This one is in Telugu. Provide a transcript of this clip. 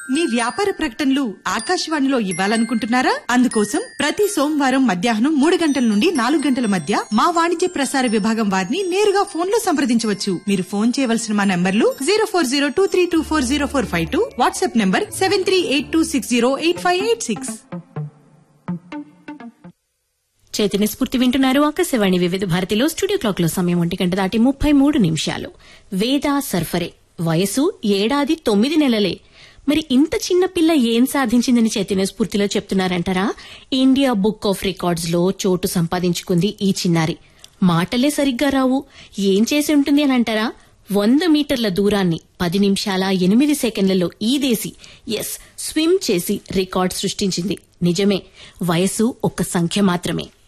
మీ వ్యాపార ప్రకటనలు ఆకాశవాణిలో ఇవ్వాలనుకుంటున్నారా అందుకోసం ప్రతి సోమవారం మధ్యాహ్నం మూడు గంటల నుండి నాలుగు గంటల మధ్య మా వాణిజ్య ప్రసార విభాగం వారిని నేరుగా ఫోన్ లో సంప్రదించవచ్చు మీరు ఫోన్ చేయవలసిన మా నంబర్లు zero four zero two three two four zero four five two WhatsApp number seven three eight two six zero eight five eight six Chaitanya Spoorthi వింటున్నారు ఆకాశవాణి వివిధ భారతిలో స్టూడియో క్లాక్ లో సమయం ఒంటి గంట దాటి ముప్పై మూడు నిమిషాలు వేదా సర్ఫరే వయసు ఏడాది తొమ్మిది నెలలే మరి ఇంత చిన్న పిల్ల ఏం సాధించిందని చైతన్య స్ఫూర్తిలో చెప్తున్నారంటారా ఇండియా బుక్ ఆఫ్ రికార్డ్స్ లో చోటు సంపాదించుకుంది ఈ చిన్నారి మాటలే సరిగ్గా రావు ఏం చేసి ఉంటుంది అని అంటారా వంద మీటర్ల దూరాన్ని పది నిమిషాల ఎనిమిది సెకండ్లలో ఈదేసి ఎస్ స్విమ్ చేసి రికార్డ్ సృష్టించింది నిజమే వయసు ఒక సంఖ్య మాత్రమే